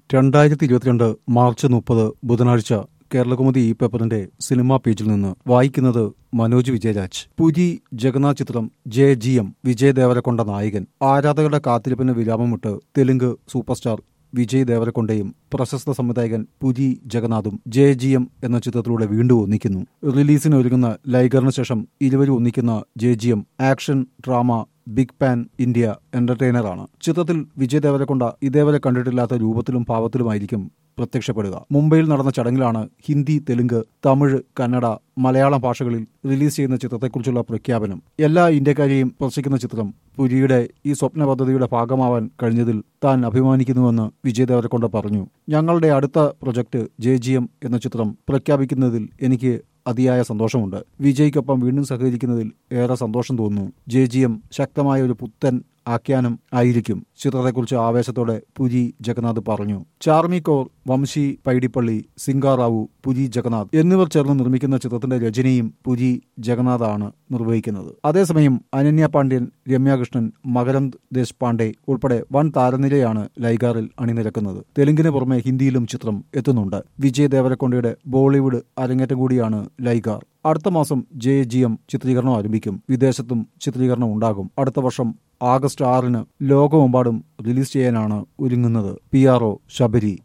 രണ്ടായിരത്തി ഇരുപത്തിരണ്ട് മാർച്ച് മുപ്പത് ബുധനാഴ്ച കേരളകുമുദി ഈ പേപ്പറിന്റെ സിനിമാ പേജിൽ നിന്ന് വായിക്കുന്നത് മനോജ് വിജയരാജ് പുരി ജഗന്നാഥ് ചിത്രം J G M Vijay Deverakonda നായകൻ ആരാധകരുടെ കാത്തിരിപ്പിന് വിരാമമിട്ട് തെലുങ്ക് സൂപ്പർ സ്റ്റാർ വിജയ് ദേവരക്കൊണ്ടയും പ്രശസ്ത സംവിധായകൻ പുരി ജഗന്നാഥും ജെ ജി എം എന്ന ചിത്രത്തിലൂടെ വീണ്ടും ഒന്നിക്കുന്നു റിലീസിന് ഒരുങ്ങുന്ന ലൈഗറിന് ശേഷം ഇരുവരും ഒന്നിക്കുന്ന J G M action drama big pan India എന്റർടൈനറാണ് ചിത്രത്തിൽ വിജയ് ദേവരക്കൊണ്ട ഇതേവരെ കണ്ടിട്ടില്ലാത്ത രൂപത്തിലും ഭാവത്തിലുമായിരിക്കും പ്രത്യക്ഷപ്പെടുക മുംബൈയിൽ നടന്ന ചടങ്ങിലാണ് ഹിന്ദി തെലുങ്ക് തമിഴ് കന്നഡ മലയാളം ഭാഷകളിൽ റിലീസ് ചെയ്യുന്ന ചിത്രത്തെക്കുറിച്ചുള്ള പ്രഖ്യാപനം എല്ലാ ഇന്ത്യക്കാരെയും സ്പർശിക്കുന്ന ചിത്രം പുരിയുടെ ഈ സ്വപ്ന പദ്ധതിയുടെ ഭാഗമാവാൻ കഴിഞ്ഞതിൽ താൻ അഭിമാനിക്കുന്നുവെന്ന് വിജയ് ദേവരക്കൊണ്ട പറഞ്ഞു ഞങ്ങളുടെ അടുത്ത പ്രൊജക്ട് ജെ ജി എം എന്ന ചിത്രം പ്രഖ്യാപിക്കുന്നതിൽ എനിക്ക് അതിയായ സന്തോഷമുണ്ട് വിജയ്ക്കൊപ്പം വീണ്ടും സഹകരിക്കുന്നതിൽ ഏറെ സന്തോഷം തോന്നുന്നു ജെ ജി എം ശക്തമായ ഒരു പുത്തൻ ആഖ്യാനം ആയിരിക്കും ചിത്രത്തെക്കുറിച്ച് ആവേശത്തോടെ പുരി ജഗന്നാഥ് പറഞ്ഞു ചാർമി കൗർ വംശി പൈഡിപ്പള്ളി സിംഗാറാവു പുരി ജഗന്നാഥ് എന്നിവർ ചേർന്ന് നിർമ്മിക്കുന്ന ചിത്രത്തിന്റെ രചനയും പുരി ജഗന്നാഥാണ് നിർവഹിക്കുന്നത് അതേസമയം അനന്യ പാണ്ഡ്യൻ രമ്യാകൃഷ്ണൻ മകരന്ദ് ദേശ്പാണ്ഡെ ഉൾപ്പെടെ വൻ താരനിരയാണ് ലൈഗാറിൽ അണിനിരക്കുന്നത് തെലുങ്കിന് പുറമെ ഹിന്ദിയിലും ചിത്രം എത്തുന്നുണ്ട് വിജയ് ദേവരക്കൊണ്ടയുടെ ബോളിവുഡ് അരങ്ങേറ്റം കൂടിയാണ് ലൈഗാർ അടുത്ത മാസം ജെ ജി എം ചിത്രീകരണം ആരംഭിക്കും വിദേശത്തും ചിത്രീകരണം ഉണ്ടാകും അടുത്ത വർഷം ആഗസ്റ്റ് ആറിന് ലോകമെമ്പാടും റിലീസ് ചെയ്യാനാണ് ഒരുങ്ങുന്നത് പി ആർ ഒ ശബരി